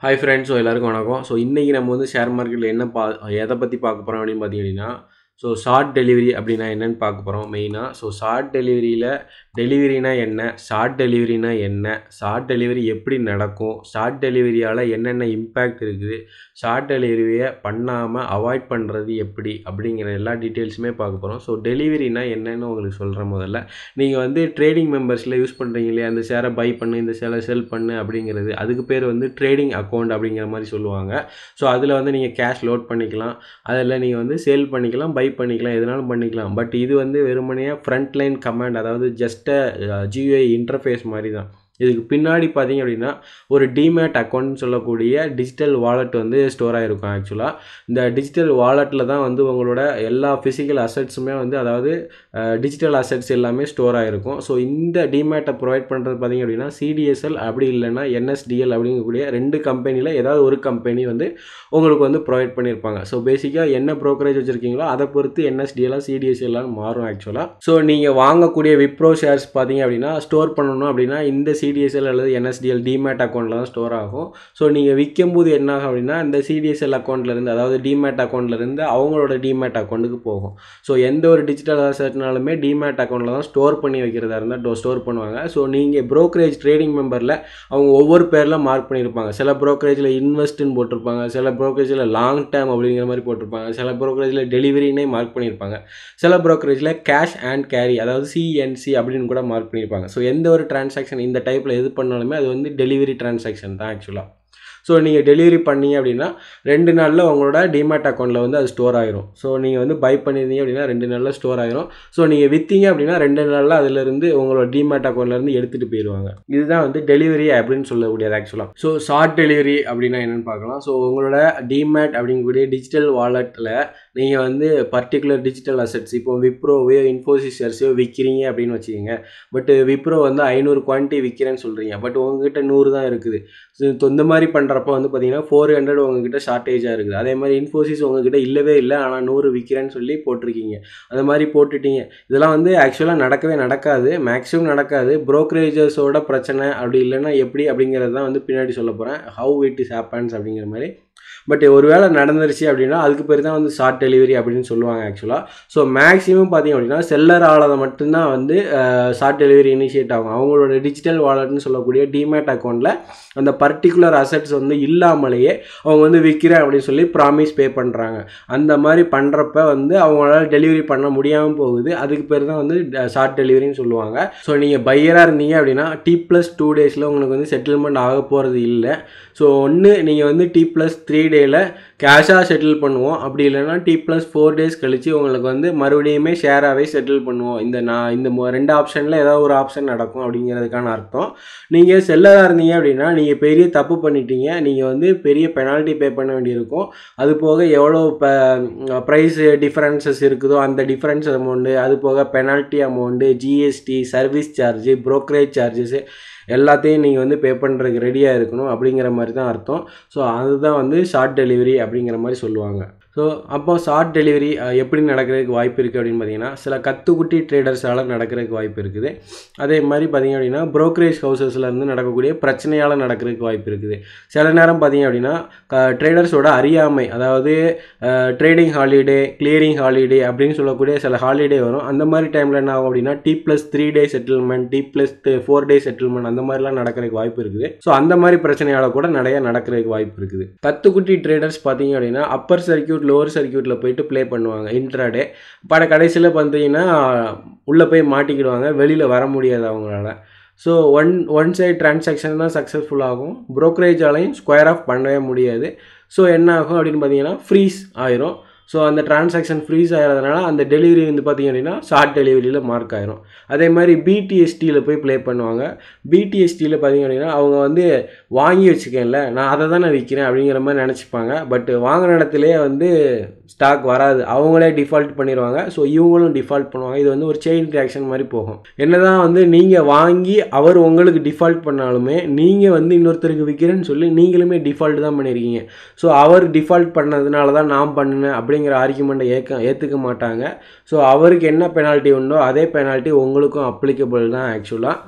hi friends so எல்லாருக்கும் வணக்கம் so இன்றைக்கி நம்ம வந்து ஷேர் மார்க்கெட்டில் என்ன பா எதை பற்றி பார்க்க போகிறோம் அப்படின்னு பார்த்தீங்கன்னா ஸோ ஷார்ட் டெலிவரி அப்படின்னா என்னென்னு பார்க்க போகிறோம் மெயினாக ஸோ ஷார்ட் டெலிவரியில் டெலிவரினா என்ன ஷார்ட் டெலிவரினா என்ன ஷார்ட் டெலிவரி எப்படி நடக்கும் ஷார்ட் டெலிவரியால் என்னென்ன இம்பேக்ட் இருக்குது ஷார்ட் டெலிவரியை பண்ணாமல் அவாய்ட் பண்ணுறது எப்படி அப்படிங்கிற எல்லா டீட்டெயில்ஸுமே பார்க்க போகிறோம் ஸோ டெலிவரினா என்னன்னு உங்களுக்கு சொல்கிறேன் முதல்ல நீங்கள் வந்து ட்ரேடிங் மெம்பர்ஸில் யூஸ் பண்ணுறீங்க இல்லையா அந்த ஷேரை பை பண்ணு இந்த ஷேரை செல் பண்ணு அப்படிங்கிறது அதுக்கு பேர் வந்து ட்ரேடிங் அக்கௌண்ட் அப்படிங்கிற மாதிரி சொல்லுவாங்க ஸோ அதில் வந்து நீங்கள் கேஷ் லோட் பண்ணிக்கலாம் அதில் நீங்கள் வந்து சேல் பண்ணிக்கலாம் பை பண்ணிக்கலாம் எதுனாலும் பண்ணிக்கலாம் பட் இது வந்து வெறுமனையாக ஃப்ரண்ட் லைன் கமாண்ட் அதாவது ஜஸ்ட்டு ஜியூஐ இன்டர்ஃபேஸ் மாதிரி தான் இதுக்கு பின்னாடி பார்த்தீங்க அப்படின்னா ஒரு டிமேட் அக்கௌண்ட்னு சொல்லக்கூடிய டிஜிட்டல் வாலெட் வந்து ஸ்டோர் ஆகிருக்கும் ஆக்சுவலாக இந்த டிஜிட்டல் வாலெட்டில் தான் வந்து உங்களோட எல்லா ஃபிசிக்கல் அசட்ஸுமே வந்து அதாவது டிஜிட்டல் அசட்ஸ் எல்லாமே ஸ்டோர் ஆகிருக்கும் ஸோ இந்த டிமேட்டை ப்ரொவைட் பண்ணுறது பார்த்தீங்க அப்படின்னா சிடிஎஸ்எல் அப்படி இல்லைன்னா என்எஸ்டிஎல் அப்படிங்கக்கூடிய ரெண்டு கம்பெனியில் ஏதாவது ஒரு கம்பெனி வந்து உங்களுக்கு வந்து ப்ரொவைட் பண்ணியிருப்பாங்க ஸோ பேசிக்காக என்ன ப்ரோக்கரேஜ் வச்சுருக்கீங்களோ அதை பொறுத்து என்எஸ்டிஎல்லாம் சிடிஎஸ்எல்லாம் மாறும் ஆக்சுவலாக ஸோ நீங்கள் வாங்கக்கூடிய விப்ரோ ஷேர்ஸ் பார்த்தீங்க அப்படின்னா ஸ்டோர் பண்ணணும் அப்படின்னா இந்த சிடிஎஸ்எல் அல்லது என்எஸ்டிஎல் டிமேட் அக்கௌண்ட்டில் தான் ஸ்டோர் ஆகும் ஸோ நீங்கள் விற்கும்போது என்ன ஆகும் அப்படின்னா இந்த சிடிஎஸ்எல் அக்கௌண்ட்லேருந்து அதாவது டிமேட் அக்கௌண்ட்லேருந்து அவங்களோட டிமேட் அக்கௌண்ட்டுக்கு போகும் ஸோ எந்த ஒரு டிஜிட்டல் அசட்னாலுமே டிமேட் அக்கௌண்ட்டில் தான் ஸ்டோர் பண்ணி வைக்கிறதா இருந்தால் ஸ்டோர் பண்ணுவாங்க ஸோ நீங்கள் ப்ரோக்கரேஜ் ட்ரேடிங் மெம்பரில் அவங்க ஒவ்வொரு பேரில் மார்க் பண்ணியிருப்பாங்க சில ப்ரோக்கரேஜில் இன்வெஸ்ட்னு போட்டிருப்பாங்க சில ப்ரோக்கரேஜில் லாங் டேர்ம் அப்படிங்கிற மாதிரி போட்டிருப்பாங்க சில ப்ரோக்கரேஜில் டெலிவரினே மார்க் பண்ணியிருப்பாங்க சில ப்ரோக்கரேஜில் கேஷ் அண்ட் கேரி அதாவது சிஎன்சி அப்படின்னு கூட மார்க் பண்ணியிருப்பாங்க ஸோ எந்த ஒரு டிரான்சாக்ஷன் இந்த டைப்பில் எது பண்ணாலுமே அது வந்து டெலிவரி டிரான்சாக்ஷன் தான் ஆக்சுவலாக ஸோ நீங்கள் டெலிவரி பண்ணீங்க அப்படின்னா ரெண்டு நாளில் உங்களோட டிமேட் அக்கௌண்ட்டில் வந்து அது ஸ்டோர் ஆயிரும் ஸோ நீங்கள் வந்து பை பண்ணியிருந்தீங்க அப்படின்னா ரெண்டு நாளில் ஸ்டோர் ஆயிரும் ஸோ நீங்கள் விற்றீங்க அப்படின்னா ரெண்டு நாளில் அதிலிருந்து உங்களோட டிமேட் அக்கௌண்ட்லேருந்து எடுத்துகிட்டு போயிடுவாங்க இதுதான் வந்து டெலிவரி அப்படின்னு சொல்லக்கூடியது ஆக்சுவலாக ஸோ ஷார்ட் டெலிவரி அப்படின்னா என்னென்னு பார்க்கலாம் ஸோ உங்களோட டிமேட் அப்படிங்கக்கூடிய டிஜிட்டல் வாலெட்டில் நீங்கள் வந்து பர்டிகுலர் டிஜிட்டல் அசட்ஸ் இப்போ விப்ரோவையோ இன்ஃபோசிஸ் ஷேர்ஸையோ விற்கிறீங்க அப்படின்னு வச்சுக்கோங்க பட் விப்ரோ வந்து ஐநூறு குவான்டிட்டி விற்கிறேன்னு சொல்கிறீங்க பட் உங்ககிட்ட நூறு தான் இருக்குது ஸோ இந்த மாதிரி பண்ணுறப்ப வந்து பார்த்தீங்கன்னா ஃபோர் ஹண்ட்ரட் உங்ககிட்ட ஷார்ட்டேஜாக இருக்குது அதே மாதிரி இன்ஃபோசிஸ் உங்ககிட்ட இல்லவே இல்லை ஆனால் நூறு விற்கிறேன்னு சொல்லி போட்டிருக்கீங்க அந்த மாதிரி போட்டுட்டீங்க இதெல்லாம் வந்து ஆக்சுவலாக நடக்கவே நடக்காது மேக்ஸிமம் நடக்காது ப்ரோக்கரேஜஸோட பிரச்சனை அப்படி இல்லைன்னா எப்படி அப்படிங்கிறது தான் வந்து பின்னாடி சொல்ல போகிறேன் ஹவு இட் இஸ் ஹேப்பன்ஸ் அப்படிங்கிற மாதிரி பட் ஒரு வேளை நடந்துருச்சு அப்படின்னா அதுக்கு பேர் தான் வந்து ஷார்ட் டெலிவரி அப்படின்னு சொல்லுவாங்க ஆக்சுவலாக ஸோ மேக்ஸிமம் பார்த்தீங்க அப்படின்னா செல்லர் ஆளதை மட்டும்தான் வந்து ஷார்ட் டெலிவரி இனிஷியேட் ஆகும் அவங்களோட டிஜிட்டல் வாலெட்னு சொல்லக்கூடிய டிமேட் அக்கௌண்ட்டில் அந்த பர்டிகுலர் அசட்ஸ் வந்து இல்லாமலேயே அவங்க வந்து விற்கிறேன் அப்படின்னு சொல்லி ப்ராமிஸ் பே பண்ணுறாங்க அந்த மாதிரி பண்ணுறப்ப வந்து அவங்களால டெலிவரி பண்ண முடியாமல் போகுது அதுக்கு பேர் தான் வந்து ஷார்ட் டெலிவரின்னு சொல்லுவாங்க ஸோ நீங்கள் பையராக இருந்தீங்க அப்படின்னா டி ப்ளஸ் டூ டேஸில் உங்களுக்கு வந்து செட்டில்மெண்ட் ஆக போகிறது இல்லை ஸோ ஒன்று நீங்கள் வந்து டி ப்ளஸ் த்ரீ டேயில் கேஷாக செட்டில் பண்ணுவோம் அப்படி இல்லைன்னா டி ப்ளஸ் ஃபோர் டேஸ் கழித்து உங்களுக்கு வந்து மறுபடியுமே ஷேராகவே செட்டில் பண்ணுவோம் இந்த நான் இந்த ரெண்டு ஆப்ஷனில் ஏதாவது ஒரு ஆப்ஷன் நடக்கும் அப்படிங்கிறதுக்கான அர்த்தம் நீங்கள் செல்லராக இருந்தீங்க அப்படின்னா நீங்கள் பெரிய தப்பு பண்ணிட்டீங்க நீங்கள் வந்து பெரிய பெனால்ட்டி பே பண்ண வேண்டியிருக்கும் அது போக எவ்வளோ இப்போ ப்ரைஸ் டிஃப்ரென்சஸ் இருக்குதோ அந்த டிஃப்ரென்ஸ் அமௌண்ட்டு அது போக penalty amount GST service charge brokerage charges எல்லாத்தையும் நீங்கள் வந்து பே பண்ணுறதுக்கு ரெடியாக இருக்கணும் அப்படிங்கிற மாதிரி தான் அர்த்தம் ஸோ அதுதான் வந்து ஷார்ட் டெலிவரி அப்படிங்கிற மாதிரி சொல்லுவாங்க ஸோ அப்போ ஷார்ட் டெலிவரி எப்படி நடக்கிறதுக்கு வாய்ப்பு இருக்குது அப்படின்னு பார்த்தீங்கன்னா சில கத்துக்குட்டி ட்ரேடர்ஸால் நடக்கிறதுக்கு வாய்ப்பு இருக்குது அதே மாதிரி பார்த்திங்க அப்படின்னா ப்ரோக்கரேஜ் ஹவுசஸில் இருந்து நடக்கக்கூடிய பிரச்சனையால் நடக்கிறதுக்கு வாய்ப்பு இருக்குது சில நேரம் பார்த்திங்க அப்படின்னா ட்ரேடர்ஸோட அறியாமை அதாவது ட்ரேடிங் ஹாலிடே கிளியரிங் ஹாலிடே அப்படின்னு சொல்லக்கூடிய சில ஹாலிடே வரும் அந்த மாதிரி டைமில் என்ன ஆகும் அப்படின்னா T plus three day settlement T plus four day settlement அந்த மாதிரிலாம் நடக்கிறதுக்கு வாய்ப்பு இருக்குது ஸோ அந்த மாதிரி பிரச்சனையால் கூட நிறைய நடக்கிறதுக்கு வாய்ப்பு இருக்குது கத்துக்குட்டி ட்ரேடர்ஸ் பார்த்தீங்க அப்படின்னா அப்பர் சர்க்கியூட் லோவர் சர்க்கியூட்டில் போயிட்டு ப்ளே பண்ணுவாங்க இன்ட்ராடே பட கடைசியில் பார்த்தீங்கன்னா உள்ளே போய் மாட்டிக்கிடுவாங்க வெளியில் வர முடியாது அவங்களால so one one side transaction தான் சக்ஸஸ்ஃபுல் ஆகும் ப்ரோக்கரேஜாலையும் ஸ்கொயர் ஆஃப் பண்ணவே முடியாது ஸோ என்ன ஆகும் அப்படின்னு பார்த்தீங்கன்னா ஃப்ரீஸ் ஆயிரும் ஸோ அந்த டிரான்சாக்ஷன் ஃப்ரீஸ் ஆகிறதுனால அந்த டெலிவரி வந்து பார்த்திங்க அப்படின்னா ஷார்ட் டெலிவரியில் மார்க் ஆயிரும் அதே மாதிரி பிடிஎஸ்டியில் போய் ப்ளே பண்ணுவாங்க பிடிஎஸ்டியில் பார்த்திங்க அப்படின்னா அவங்க வந்து வாங்கி வச்சுக்கேன்ல நான் அதை தான் நான் விற்கிறேன் அப்படிங்கிற மாதிரி நினச்சிப்பாங்க பட் வாங்கின இடத்துலேயே வந்து ஸ்டாக் வராது அவங்களே டிஃபால்ட் பண்ணிடுவாங்க ஸோ இவங்களும் டிஃபால்ட் பண்ணுவாங்க இது வந்து ஒரு செயின் ரியாக்ஷன் மாதிரி போகும் என்னதான் வந்து நீங்கள் வாங்கி அவர் உங்களுக்கு டிஃபால்ட் பண்ணாலுமே நீங்கள் வந்து இன்னொருத்தருக்கு விற்கிறேன்னு சொல்லி நீங்களுமே டிஃபால்ட் தான் பண்ணியிருக்கீங்க ஸோ அவர் டிஃபால்ட் பண்ணதுனால தான் நான் பண்ணினேன் அப்படிங்கிற ஆர்குமெண்ட்டை ஏற்க ஏற்றுக்க மாட்டாங்க ஸோ அவருக்கு என்ன பெனால்ட்டி உண்டோ அதே பெனால்ட்டி உங்களுக்கும் அப்ளிகபிள் தான் ஆக்சுவலாக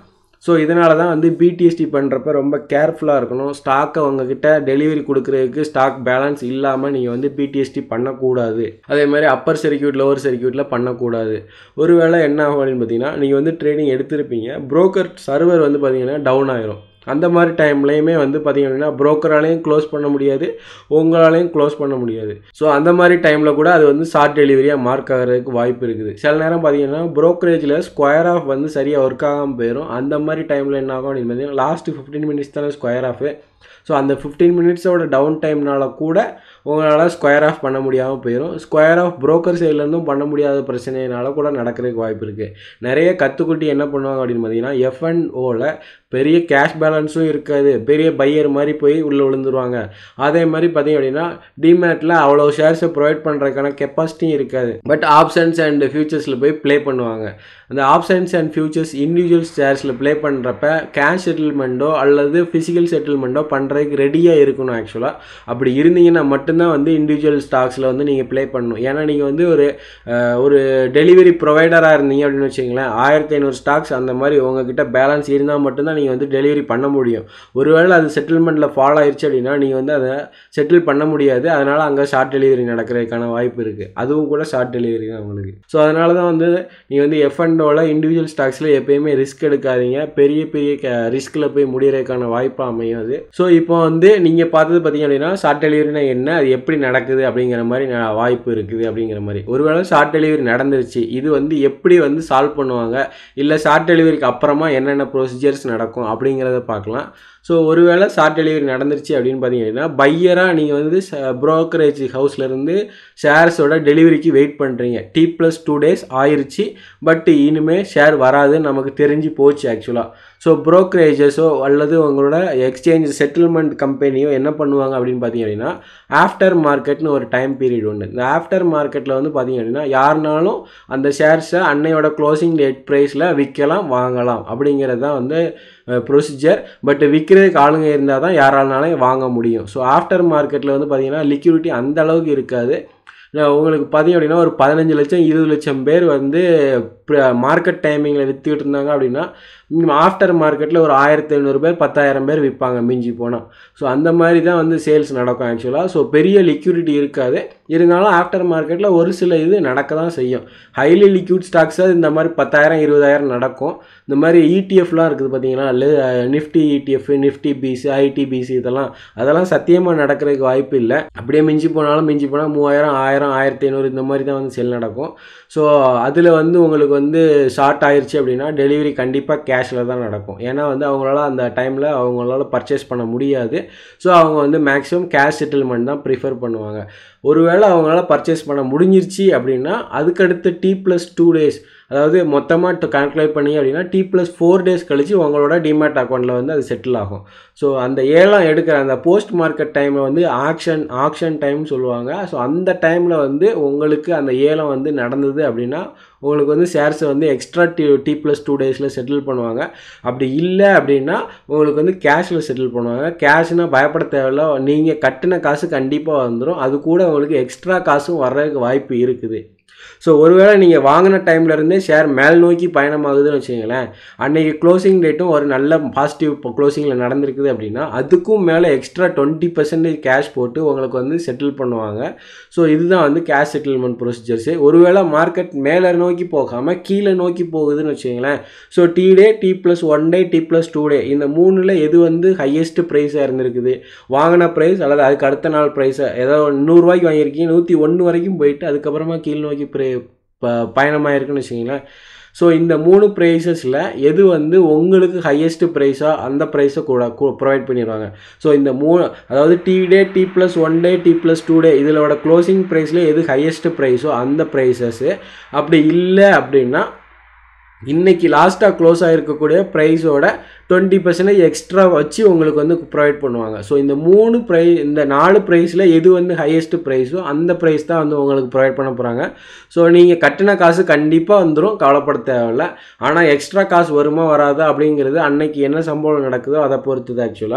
ஸோ இதனால தான் வந்து பிடிஎஸ்டி பண்ணுறப்ப ரொம்ப கேர்ஃபுல்லாக இருக்கணும் ஸ்டாக்கை உங்ககிட்ட டெலிவரி கொடுக்குறதுக்கு ஸ்டாக் பேலன்ஸ் இல்லாமல் நீங்கள் வந்து பிடிஎஸ்டி பண்ணக்கூடாது அதே மாதிரி அப்பர் சர்க்கியூட் லோவர் சர்க்கியூட்டில் பண்ணக்கூடாது ஒருவேளை என்ன ஆகும் அப்படின்னு பார்த்தீங்கன்னா நீங்கள் வந்து ட்ரேடிங் எடுத்திருப்பீங்க broker சர்வர் வந்து பார்த்தீங்கன்னா டவுன் ஆயிரும் அந்த மாதிரி டைம்லையுமே வந்து பார்த்தீங்க அப்படின்னா ப்ரோக்கராலையும் க்ளோஸ் பண்ண முடியாது உங்களாலையும் க்ளோஸ் பண்ண முடியாது ஸோ அந்த மாதிரி டைமில் கூட அது வந்து ஷார்ட் டெலிவரியாக மார்க் ஆகிறதுக்கு வாய்ப்பு இருக்குது சில நேரம் பார்த்தீங்கன்னா ப்ரோக்கரேஜில் ஸ்கொயர் ஆஃப் வந்து சரியாக ஒர்க் ஆகாமல் போயிடும் அந்த மாதிரி டைமில் என்ன ஆகும் அப்படின்னு பார்த்தீங்கன்னா லாஸ்ட் ஃபிஃப்டீன் மினிட்ஸ் தானே ஸ்கொயர் ஆஃபு ஸோ அந்த ஃபிஃப்டீன் மினிட்ஸோட டவுன் டைம்னால கூட உங்களால் ஸ்கொயர் ஆஃப் பண்ண முடியாமல் போயிடும் ஸ்கொயர் ஆஃப் broker சைட்லேருந்தும் பண்ண முடியாத பிரச்சனைனால கூட நடக்கிறதுக்கு வாய்ப்பு இருக்குது நிறைய கற்றுக்குட்டி என்ன பண்ணுவாங்க அப்படின்னு பார்த்தீங்கன்னா எஃப்என்ஓவில் பெரிய கேஷ் பேலன்ஸும் இருக்காது பெரிய பையர் மாதிரி போய் உள்ளே விழுந்துருவாங்க அதே மாதிரி பார்த்தீங்க அப்படின்னா டிமேட்டில் அவ்வளோ ஷேர்ஸை ப்ரொவைட் பண்ணுறதுக்கான கெப்பாசிட்டியும் இருக்காது பட் ஆப்ஷன்ஸ் அண்ட் ஃபியூச்சர்ஸில் போய் ப்ளே பண்ணுவாங்க அந்த ஆப்ஷன்ஸ் அண்ட் ஃபியூச்சர்ஸ் இண்டிவிஜுவல் ஷேர்ஸில் ப்ளே பண்ணுறப்ப கேஷ் செட்டில்மெண்ட்டோ அல்லது ஃபிசிக்கல் செட்டில்மெண்ட்டோ பண்ணுறதுக்கு ரெடியாக இருக்கணும் ஆக்சுவலாக அப்படி இருந்தீங்கன்னா மட்டும்தான் வந்து இண்டிவிஜுவல் ஸ்டாக்ஸில் வந்து நீங்கள் ப்ளே பண்ணணும் ஏன்னா நீங்கள் வந்து ஒரு அஹ், ஒரு டெலிவரி ப்ரொவைடராக இருந்தீங்க அப்படின்னு வச்சுங்களேன் ஆயிரத்தி ஐநூறு ஸ்டாக்ஸ் அந்த மாதிரி உங்ககிட்ட பேலன்ஸ் இருந்தால் மட்டும்தான் நீங்கள் வந்து டெலிவரி பண்ண முடியும் ஒருவேளை அது செட்டில்மெண்ட்டில் ஃபாலோ ஆயிடுச்சு அப்படின்னா நீங்கள் வந்து அதை செட்டில் பண்ண முடியாது அதனால் அங்கே ஷார்ட் டெலிவரி நடக்கிறதுக்கான வாய்ப்பு இருக்குது அதுவும் கூட ஷார்ட் டெலிவரி தான் உங்களுக்கு ஸோ அதனால தான் வந்து நீங்கள் வந்து எஃப் அண்டோவில் இண்டிவிஜுவல் ஸ்டாக்ஸில் எப்பயுமே ரிஸ்க் எடுக்காதீங்க பெரிய பெரிய ரிஸ்கில் போய் முடியறதுக்கான வாய்ப்பு அமையும் அது ஸோ இப்போ வந்து நீங்கள் பார்த்தது பார்த்தீங்க அப்படின்னா ஷார்ட் டெலிவரினா என்ன அது எப்படி நடக்குது அப்படிங்கிற மாதிரி ந- வாய்ப்பு இருக்குது அப்படிங்கிற மாதிரி ஒருவேளை ஷார்ட் டெலிவரி நடந்துருச்சு இது வந்து எப்படி வந்து சால்வ் பண்ணுவாங்க இல்லை ஷார்ட் டெலிவரிக்கு அப்புறமா என்னென்ன ப்ரொசீஜர்ஸ் நடக்கும் அப்படிங்கிறத பார்க்கலாம் ஸோ ஒருவேளை ஷார்ட் டெலிவரி நடந்துருச்சு அப்படின்னு பார்த்தீங்கன்னா பையராக நீங்கள் வந்து ப்ரோக்கரேஜ் ஹவுஸ்லேருந்து ஷேர்ஸோட டெலிவரிக்கு வெயிட் பண்ணுறீங்க டி ப்ளஸ் டூ டேஸ் ஆயிருச்சு பட் இனிமேல் ஷேர் வராதுன்னு நமக்கு தெரிஞ்சு போச்சு ஆக்சுவலாக ஸோ ப்ரோக்கரேஜஸோ அல்லது உங்களோட எக்ஸ்சேஞ்ச் செட்டில்மெண்ட் கம்பெனியோ என்ன பண்ணுவாங்க அப்படின்னு பார்த்தீங்க அப்படின்னா ஆஃப்டர் மார்க்கெட்னு ஒரு டைம் பீரியட் உண்டு இந்த ஆஃப்டர் மார்க்கெட்டில் வந்து பார்த்தீங்க அப்படின்னா யாருனாலும் அந்த ஷேர்ஸை அன்னையோட க்ளோசிங் டேட் ப்ரைஸில் விற்கலாம் வாங்கலாம் அப்படிங்கிறது தான் வந்து ப்ரொசீஜர் பட் விற்கிறதுக்கு ஆளுங்க இருந்தால் தான் யாராலனாலும் வாங்க முடியும் ஸோ ஆஃப்டர் மார்க்கெட்டில் வந்து பார்த்தீங்கன்னா லிக்விடிட்டி அந்த அளவுக்கு இருக்காது நான் உங்களுக்கு பார்த்தீங்க அப்படின்னா ஒரு பதினஞ்சு லட்சம் இருபது லட்சம் பேர் வந்து மார்க்கெட் டைமிங்கில் விற்றுக்கிட்டு இருந்தாங்க அப்படின்னா ஆஃப்டர் மார்க்கெட்டில் ஒரு ஆயிரத்தி ஐநூறு பேர் பத்தாயிரம் பேர் விற்பாங்க மிஞ்சி போனால் ஸோ அந்த மாதிரி தான் வந்து சேல்ஸ் நடக்கும் ஆக்சுவலாக ஸோ பெரிய லிக்யூரிட்டி இருக்காது இருந்தாலும் ஆஃப்டர் மார்க்கெட்டில் ஒரு சில இது நடக்க தான் செய்யும் ஹைலி லிக்யூட் ஸ்டாக்ஸாக இந்த மாதிரி பத்தாயிரம் இருபதாயிரம் நடக்கும் இந்த மாதிரி இடிஎஃப்லாம் இருக்குது பார்த்தீங்கன்னா நிஃப்டி இடிஎஃப் நிஃப்டி பிசி ஐடிபிசி இதெல்லாம் அதெல்லாம் சத்தியமாக நடக்கிறதுக்கு வாய்ப்பு இல்லை அப்படியே மிஞ்சி போனாலும் மிஞ்சி போனால் மூவாயிரம் ஆயிரம் ஆயிரத்தி ஐநூறு இந்த மாதிரி தான் வந்து செல் நடக்கும் ஸோ அதில் வந்து உங்களுக்கு வந்து ஷார்ட் ஆயிருச்சு அப்படின்னா டெலிவரி கண்டிப்பாக கேஷில் தான் நடக்கும் ஏன்னா வந்து அவங்களால அந்த டைமில் அவங்களால பர்ச்சேஸ் பண்ண முடியாது ஸோ அவங்க வந்து மேக்ஸிமம் கேஷ் செட்டில்மெண்ட் தான் ப்ரிஃபர் பண்ணுவாங்க ஒருவேளை அவங்களால பர்ச்சேஸ் பண்ண முடிஞ்சிருச்சு அப்படின்னா அதுக்கடுத்து டி ப்ளஸ் டூ டேஸ் அதாவது மொத்தமாக கால்குலேட் பண்ணி அப்படின்னா டி ப்ளஸ் ஃபோர் டேஸ் கழிச்சு உங்களோட டிமேட் அக்கௌண்ட்டில் வந்து அது செட்டில் ஆகும் ஸோ அந்த ஏலம் எடுக்கிற அந்த போஸ்ட் மார்க்கெட் டைமை வந்து ஆக்ஷன் ஆக்ஷன் டைம் சொல்லுவாங்க ஸோ அந்த டைமில் வந்து உங்களுக்கு அந்த ஏலம் வந்து நடந்தது அப்படின்னா உங்களுக்கு வந்து ஷேர்ஸை வந்து extra T T plus two டேஸில் செட்டில் பண்ணுவாங்க அப்படி இல்லை அப்படின்னா உங்களுக்கு வந்து கேஷில் செட்டில் பண்ணுவாங்க கேஷ்னால் பயப்பட தேவையில்ல நீங்கள் கட்டின காசு கண்டிப்பாக வந்துடும் அது கூட உங்களுக்கு எக்ஸ்ட்ரா காசும் வர்றதுக்கு வாய்ப்பு இருக்குது ஸோ ஒருவேளை நீங்கள் வாங்கின டைம்ல இருந்தே ஷேர் மேல் நோக்கி பயணமாகுதுன்னு வச்சுங்களேன் அன்னைக்கு க்ளோசிங் டேட்டும் ஒரு நல்ல பாசிட்டிவ் க்ளோசிங்கில் நடந்திருக்குது அப்படின்னா அதுக்கும் மேலே எக்ஸ்ட்ரா டுவெண்ட்டி பர்சன்டேஜ் கேஷ் போட்டு உங்களுக்கு வந்து செட்டில் பண்ணுவாங்க ஸோ இதுதான் வந்து கேஷ் செட்டில்மெண்ட் ப்ரொசீஜர்ஸு ஒருவேளை மார்க்கெட் மேலே நோக்கி போகாமல் கீழே நோக்கி போகுதுன்னு வச்சுங்களேன் so T day T plus one day T plus two day இந்த மூணில் எது வந்து ஹையஸ்ட் ப்ரைஸாக இருந்திருக்குது வாங்கின ப்ரைஸ் அல்லது அதுக்கு அடுத்த நாள் ப்ரைஸை ஏதோ நூறுரூவாய்க்கு வாங்கியிருக்கீங்க நூற்றி ஒன்று வரைக்கும் போயிட்டு அதுக்கப்புறமா கீழ் நோக்கி ப்ரே ப பயணமாயிருக்குன்னு வச்சுங்களேன் ஸோ இந்த மூணு ப்ரைஸஸில் எது வந்து உங்களுக்கு ஹையஸ்ட் ப்ரைஸாக அந்த ப்ரைஸை கூட ப்ரொவைட் பண்ணிடுவாங்க ஸோ இந்த மூணு அதாவது T day T plus one day T plus two day இதிலோட க்ளோசிங் ப்ரைஸில் எது ஹையஸ்ட் ப்ரைஸோ அந்த ப்ரைஸஸ்ஸு அப்படி இல்லை அப்படின்னா இன்னைக்கு லாஸ்ட்டாக க்ளோஸ் ஆகிருக்கக்கூடிய ப்ரைஸோட டுவெண்ட்டி பர்சன்டேஜ் எக்ஸ்ட்ரா வச்சு உங்களுக்கு வந்து ப்ரொவைட் பண்ணுவாங்க ஸோ இந்த மூணு ப்ரை இந்த நாலு ப்ரைஸில் எது வந்து ஹையஸ்ட் ப்ரைஸோ அந்த ப்ரைஸ் தான் வந்து உங்களுக்கு ப்ரொவைட் பண்ண போகிறாங்க ஸோ நீங்கள் கட்டின காசு கண்டிப்பாக வந்துடும் கவலைப்பட தேவையில்ல ஆனால் எக்ஸ்ட்ரா காசு வருமா வராதா அப்படிங்கிறது அன்னைக்கு என்ன சம்பளம் நடக்குதோ அதை பொறுத்துது ஆக்சுவலாக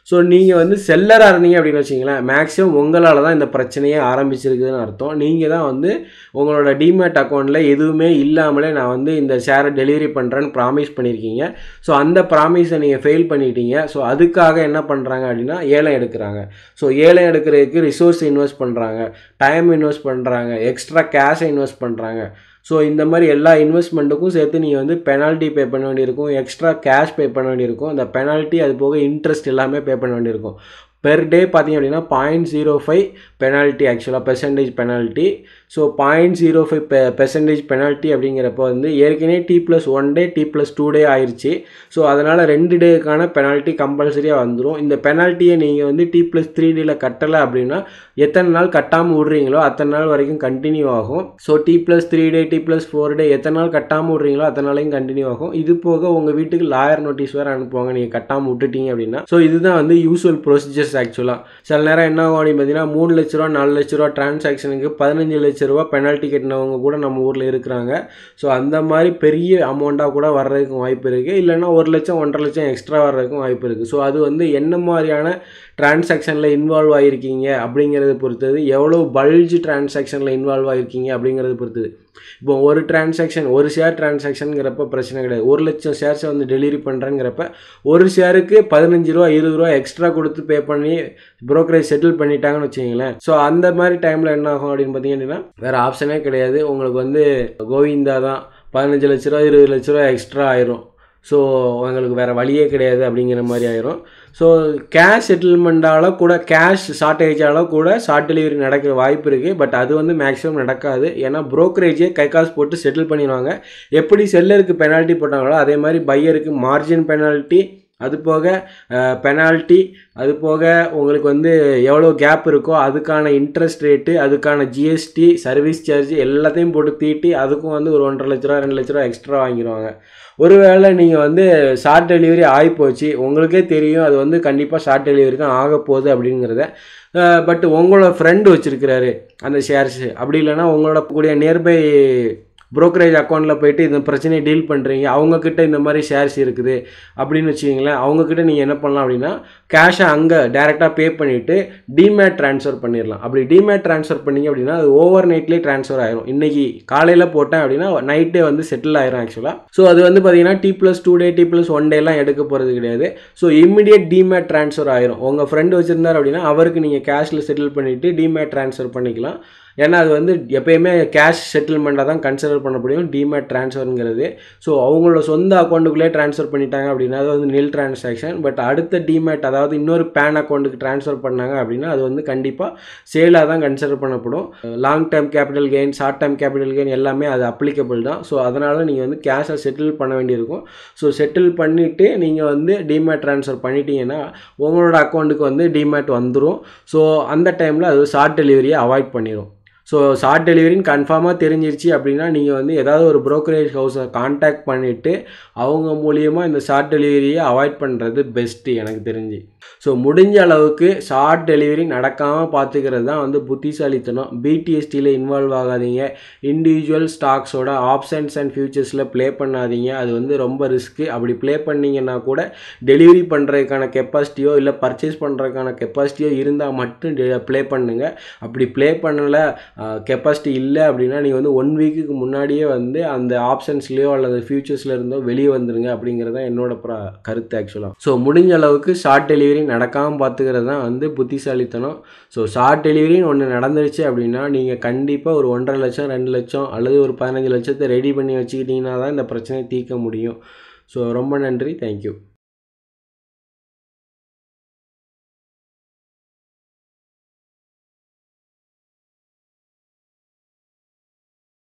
ஸோ நீங்கள் வந்து செல்லராக இருந்தீங்க அப்படின்னு வச்சிங்களேன் மேக்ஸிமம் உங்களால் தான் இந்த பிரச்சனையே ஆரம்பிச்சிருக்குதுன்னு அர்த்தம் நீங்கள் தான் வந்து உங்களோட டிமேட் அக்கௌண்ட்டில் எதுவுமே இல்லாமலே நான் வந்து இந்த ஷேரை டெலிவரி பண்ணுறேன்னு ப்ராமிஸ் பண்ணியிருக்கீங்க ஸோ அந்த ப்ராமிஸை நீங்கள் ஃபெயில் பண்ணிட்டீங்க ஸோ அதுக்காக என்ன பண்ணுறாங்க அப்படின்னா ஏலம் எடுக்கிறாங்க ஸோ ஏலம் எடுக்கிறதுக்கு ரிசோர்ஸ் இன்வெஸ்ட் பண்ணுறாங்க டைம் இன்வெஸ்ட் பண்ணுறாங்க எக்ஸ்ட்ரா கேஷை இன்வெஸ்ட் பண்ணுறாங்க ஸோ இந்த மாதிரி எல்லா இன்வெஸ்ட்மெண்ட்டுக்கும் சேர்த்து நீங்கள் வந்து பெனால்ட்டி பே பண்ண வேண்டியிருக்கும் எக்ஸ்ட்ரா கேஷ் பே பண்ண வேண்டியிருக்கும் இந்த பெனால்ட்டி அது போக இன்ட்ரெஸ்ட் எல்லாமே பே பண்ண வேண்டியிருக்கும் பெர் டே பார்த்தீங்க அப்படின்னா பாயிண்ட் ஜீரோ ஃபைவ் பெனால்ட்டி ஆக்சுவலாக percentage penalty so point zero five per percentage penalty அப்படிங்கிறப்ப வந்து ஏற்கனவே T plus one day T plus two day ஆயிடுச்சு ஸோ அதனால் ரெண்டு டேக்கான பெனால்ட்டி கம்பல்சரியாக வந்துடும் இந்த பெனால்ட்டியை நீங்கள் வந்து டி ப்ளஸ் த்ரீ டேயில் கட்டலை அப்படின்னா எத்தனை நாள் கட்டாமல் விட்றீங்களோ அத்தனை நாள் வரைக்கும் கண்டினியூ ஆகும் so T plus three day T plus four day எத்தனை நாள் கட்டாமல் விட்றீங்களோ அத்தனை நாளையும் கண்டினியூ ஆகும் இது போக உங்கள் வீட்டுக்கு லாயர் நோட்டீஸ் வேறு அனுப்புவாங்க நீங்கள் கட்டாமல் விட்டுட்டீங்க அப்படின்னா ஸோ இதுதான் வந்து யூஸ்வல் ப்ரொசீஜர்ஸ் ஆக்சுவலாக சில நேரம் என்ன ஆகும் அப்படின்னு பார்த்தீங்கன்னா மூணு லட்ச ரூபா நாலு லட்ச ரூபா டிரான்சாக்ஷனுக்கு பதினஞ்சு லட்ச ரூபா பெனால்ட்டி கட்டினவங்க கூட நம்ம ஊரில் இருக்கிறாங்க ஸோ அந்த மாதிரி பெரிய அமௌண்ட்டாக கூட வர்றதுக்கும் வாய்ப்பு இருக்குது இல்லைன்னா ஒரு லட்சம் ஒன்றரை லட்சம் எக்ஸ்ட்ரா வர்றதுக்கும் வாய்ப்பு இருக்குது ஸோ அது வந்து என்ன மாதிரியான டிரான்சாக்ஷனில் இன்வால்வ் ஆகிருக்கீங்க அப்படிங்கிறத பொறுத்தது எவ்வளோ பல்ஜ் டிரான்சாக்ஷனில் இன்வால்வ் ஆகிருக்கீங்க அப்படிங்கிறத பொறுத்தது இப்போ ஒரு டிரான்சாக்ஷன் ஒரு ஷேர் டிரான்சாக்ஷனுங்கிறப்ப பிரச்சனை கிடையாது ஒரு லட்சம் ஷேர்ஸை வந்து டெலிவரி பண்ணுறேங்கிறப்ப ஒரு ஷேருக்கு பதினஞ்சு ரூபா இருபது ரூபா எக்ஸ்ட்ரா கொடுத்து பே பண்ணி ப்ரோக்கரேஜ் செட்டில் பண்ணிட்டாங்கன்னு வச்சுங்களேன் ஸோ அந்த மாதிரி டைமில் என்ன ஆகும் அப்படின்னு பார்த்தீங்கன்னா வேறு ஆப்ஷனே கிடையாது உங்களுக்கு வந்து கோவிந்தா தான் பதினஞ்சு லட்ச ரூபா இருபது லட்ச ரூபா எக்ஸ்ட்ரா ஆயிரும் ஸோ உங்களுக்கு வேறு வழியே கிடையாது அப்படிங்கிற மாதிரி ஆயிரும் ஸோ கேஷ் செட்டில்மெண்ட்டால் கூட கேஷ் ஷார்ட்டேஜால் கூட ஷார்ட் டெலிவரி நடக்கிற வாய்ப்பு இருக்குது பட் அது வந்து மேக்ஸிமம் நடக்காது ஏன்னா ப்ரோக்கரேஜே கை காசு போட்டு செட்டில் பண்ணிடுவாங்க எப்படி செல்லருக்கு பெனால்ட்டி போட்டாங்களோ அதே மாதிரி பையருக்கு மார்ஜின் பெனால்ட்டி அது போக பெனால்ட்டி அது போக உங்களுக்கு வந்து எவ்வளோ கேப் இருக்கோ அதுக்கான இன்ட்ரெஸ்ட் ரேட்டு அதுக்கான ஜிஎஸ்டி சர்வீஸ் சார்ஜ் எல்லாத்தையும் போட்டு தீட்டி அதுக்கும் வந்து ஒரு ஒன்றரை லட்ச ரூபா ரெண்டு லட்ச ரூபா எக்ஸ்ட்ரா வாங்கிடுவாங்க ஒருவேளை நீங்கள் வந்து ஷார்ட் டெலிவரி ஆகிப்போச்சு உங்களுக்கே தெரியும் அது வந்து கண்டிப்பாக ஷார்ட் டெலிவரி தான் ஆக போகுது அப்படிங்கிறத பட் உங்களோட ஃப்ரெண்டு வச்சுருக்கிறாரு அந்த ஷேர்ஸு அப்படி இல்லைன்னா உங்களோட கூடிய நியர்பை ப்ரோக்கரேஜ் அக்கௌண்ட்டில் போயிட்டு இந்த பிரச்சனையை டீல் பண்ணுறீங்க அவங்கக்கிட்ட இந்த மாதிரி ஷேர்ஸ் இருக்குது அப்படின்னு வச்சுக்கிங்களேன் அவங்கக்கிட்ட நீங்கள் என்ன பண்ணலாம் அப்படின்னா கேஷை அங்கே டேரெக்டாக பே பண்ணிவிட்டு டிமேட் ட்ரான்ஸ்ஃபர் பண்ணிடலாம் அப்படி டிமேட் ட்ரான்ஸ்ஃபர் பண்ணிங்க அப்படின்னா அது ஓவர் நைட்லேயே ட்ரான்ஸ்ஃபர் ஆயிரும் இன்றைக்கி காலையில் போட்டேன் அப்படின்னா நைட்டே வந்து செட்டில் ஆயிரும் ஆக்சுவலாக ஸோ அது வந்து பார்த்தீங்கன்னா T plus two day T plus one டேலாம் எடுக்க போகிறது கிடையாது ஸோ இம்மிடியட் டிமேட் ட்ரான்ஸ்ஃபர் ஆயிரும் உங்கள் ஃப்ரெண்டு வச்சுருந்தார் அப்படின்னா அவருக்கு நீங்கள் கேஷில் செட்டில் பண்ணிவிட்டு டிமேட் ட்ரான்ஸ்ஃபர் பண்ணிக்கலாம் ஏன்னா அது வந்து எப்பயுமே கேஷ் செட்டில்மெண்ட்டாக தான் கன்சிடர் பண்ண முடியும் டிமேட் ட்ரான்ஸ்ஃபருங்கிறது ஸோ அவங்களோட சொந்த அக்கௌண்ட்டுக்குள்ளே ட்ரான்ஸ்ஃபர் பண்ணிட்டாங்க அப்படின்னா அது வந்து நில் டிரான்சாக்ஷன் பட் அடுத்த டிமேட் அதாவது இன்னொரு பேன் அக்கௌண்ட்டுக்கு ட்ரான்ஸ்ஃபர் பண்ணாங்க அப்படின்னா அது வந்து கண்டிப்பாக சேலாக தான் கன்சிடர் பண்ணப்படும் long term capital gain short term capital gain எல்லாமே அது அப்ளிகபிள் தான் ஸோ அதனால் நீங்கள் வந்து கேஷை செட்டில் பண்ண வேண்டியிருக்கும் ஸோ செட்டில் பண்ணிவிட்டு நீங்கள் வந்து டிமேட் ட்ரான்ஸ்ஃபர் பண்ணிட்டீங்கன்னா உங்களோட அக்கௌண்ட்டுக்கு வந்து டிமேட் வந்துடும் ஸோ அந்த டைமில் அது ஷார்ட் டெலிவரியை அவாய்ட் பண்ணிடும் ஸோ ஷார்ட் டெலிவரின்னு கன்ஃபார்மாக தெரிஞ்சிருச்சு அப்படின்னா நீங்கள் வந்து ஏதாவது ஒரு ப்ரோக்கரேஜ் ஹவுஸை காண்டாக்ட் பண்ணிவிட்டு அவங்க மூலியமாக இந்த ஷார்ட் டெலிவரியை அவாய்ட் பண்ணுறது பெஸ்ட்டு எனக்கு தெரிஞ்சு ஸோ முடிஞ்ச அளவுக்கு ஷார்ட் டெலிவரி நடக்காமல் பார்த்துக்கிறது தான் வந்து புத்திசாலித்தனம் பிடிஎஸ்டியில் இன்வால்வ் ஆகாதீங்க இண்டிவிஜுவல் ஸ்டாக்ஸோட ஆப்ஷன்ஸ் அண்ட் ஃபியூச்சர்ஸில் ப்ளே பண்ணாதீங்க அது வந்து ரொம்ப ரிஸ்க்கு அப்படி ப்ளே பண்ணிங்கன்னா கூட டெலிவரி பண்ணுறதுக்கான கெப்பாசிட்டியோ இல்லை பர்ச்சேஸ் பண்ணுறதுக்கான கெப்பாசிட்டியோ இருந்தால் மட்டும் ப்ளே பண்ணுங்கள் அப்படி ப்ளே பண்ணலை கெப்பாசிட்டி இல்லை அப்படின்னா நீங்கள் வந்து ஒன் வீக்குக்கு முன்னாடியே வந்து அந்த ஆப்ஷன்ஸ்லேயோ அல்லது ஃபியூச்சர்ஸில் இருந்தோ வெளியே வந்துருங்க அப்படிங்கிறது தான் என்னோட ப்ரா கருத்து ஆக்சுவலாக ஸோ முடிஞ்ச அளவுக்கு ஷார்ட் டெலிவரி நடக்காமல் பார்த்துக்கிறது தான் வந்து புத்திசாலித்தனம் ஸோ ஷார்ட் டெலிவரின்னு ஒன்று நடந்துருச்சு அப்படின்னா நீங்கள் கண்டிப்பாக ஒரு ஒன்றரை லட்சம் ரெண்டு லட்சம் அல்லது ஒரு பதினஞ்சு லட்சத்தை ரெடி பண்ணி வச்சுக்கிட்டிங்கன்னா தான் இந்த பிரச்சனையை தீர்க்க முடியும் ஸோ ரொம்ப நன்றி தேங்க்யூ